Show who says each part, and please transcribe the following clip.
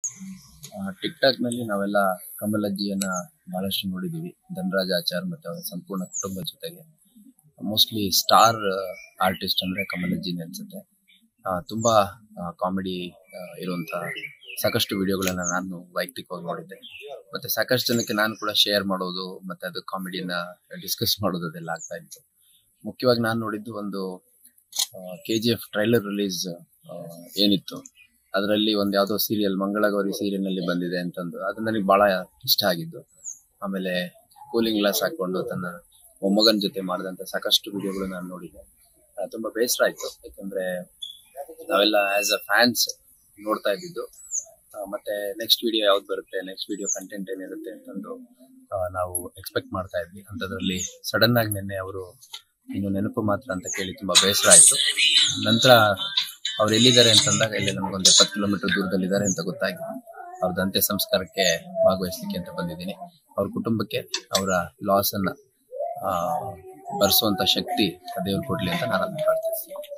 Speaker 1: tick talk ನಲ್ಲಿ ನಾವೆಲ್ಲ ಕಮಲಜ್ಜಿಯನ್ನ ಬಹಳಷ್ಟು ನೋಡಿದೀವಿ ಧನರಾಜ್ ಆಚಾರ್ ಮತ್ತೆ ಅವರ ಸಂಪೂರ್ಣ ಕುಟುಂಬದ ಜೊತೆಗೆ ಮೋಸ್ಟ್ಲಿ ಸ್ಟಾರ್ ಆರ್ಟಿಸ್ಟ್ ಅಂದ್ರೆ ಕಮಲಜ್ಜಿನೇ ಅನ್ಸುತ್ತೆ ಆ, ತುಂಬಾ ಕಾಮಿಡಿ ಇರುವಂತ ಸಾಕಷ್ಟು ವಿಡಿಯೋಗಳನ್ನ ನಾನು ವೈಯಕ್ತಿಕವಾಗಿ ನೋಡಿದ್ದೆ ಮತ್ತೆ ಸಾಕಷ್ಟು ಜನಕ್ಕೆ ನಾನು ಕೂಡ ಶೇರ್ ಮಾಡೋದು ಮತ್ತೆ ಅದು ಕಾಮಿಡಿನ ಡಿಸ್ಕಸ್ ಮಾಡೋದು ಅದೆಲ್ಲ ಆಗ್ತಾ ಇತ್ತು ಮುಖ್ಯವಾಗಿ ನಾನು ನೋಡಿದ್ದು ಒಂದು K G F trailer release ಏನಿತ್ತು ಅದರಲ್ಲಿ ಒಂದು ಯಾವುದೋ ಸೀರಿಯಲ್ ಮಂಗಳಗೌರಿ ಸೀರಿಯಲ್ ನಲ್ಲಿ ಬಂದಿದೆ ಅಂತಂದು ಅದು ನನಗೆ ಬಹಳ ಇಷ್ಟ ಆಗಿದ್ದು ಆಮೇಲೆ ಕೂಲಿಂಗ್ ಗ್ಲಾಸ್ ಹಾಕೊಂಡು ತನ್ನ ಮೊಮ್ಮಗನ ಜೊತೆ ಮಾಡಿದಂತ ಸಾಕಷ್ಟು ವಿಡಿಯೋಗಳು ನಾನು ನೋಡಿದ್ದೆ ಆ, ತುಂಬಾ ಬೇಸರ ಆಯ್ತು ಯಾಕಂದ್ರೆ ನಾವೆಲ್ಲ ಆಸ್ ಅ ಫ್ಯಾನ್ಸ್ ನೋಡ್ತಾ ಇದ್ದಿದ್ದು ಆ, ಮತ್ತೆ ನೆಕ್ಸ್ಟ್ ವಿಡಿಯೋ ಯಾವ್ದು ಬರುತ್ತೆ ನೆಕ್ಸ್ಟ್ ವಿಡಿಯೋ ಕಂಟೆಂಟ್ ಏನಿರುತ್ತೆ ಅಂತಂದು ಆ, ನಾವು ಎಕ್ಸ್ಪೆಕ್ಟ್ ಮಾಡ್ತಾ ಇದ್ವಿ ಅಂತದ್ರಲ್ಲಿ ಸಡನ್ ಆಗಿ ನಿನ್ನೆ ಅವರು ಇನ್ನು ನೆನಪು ಮಾತ್ರ ಅಂತ ಕೇಳಿ ತುಂಬಾ ಬೇಸರ ಆಯ್ತು ನಂತರ ಅವ್ರು ಎಲ್ಲಿದ್ದಾರೆ ಅಂತಂದಾಗ ಇಲ್ಲಿ ನಮಗೊಂದು ಎಪ್ಪತ್ತು ಕಿಲೋಮೀಟರ್ ದೂರದಲ್ಲಿದ್ದಾರೆ ಅಂತ ಗೊತ್ತಾಗಿ ಅವ್ರದ್ದು ಅಂತ್ಯ ಸಂಸ್ಕಾರಕ್ಕೆ ಭಾಗವಹಿಸ್ಲಿಕ್ಕೆ ಅಂತ ಬಂದಿದ್ದೀನಿ ಅವ್ರ ಕುಟುಂಬಕ್ಕೆ ಅವರ ಲಾಸ್ ಅನ್ನ ಆ, ಭರಿಸುವಂತ ಶಕ್ತಿ ದೇವ್ರು ಕೊಡ್ಲಿ ಅಂತ ನಾನು ಪ್ರಾರ್ಥಿಸ್ತೀನಿ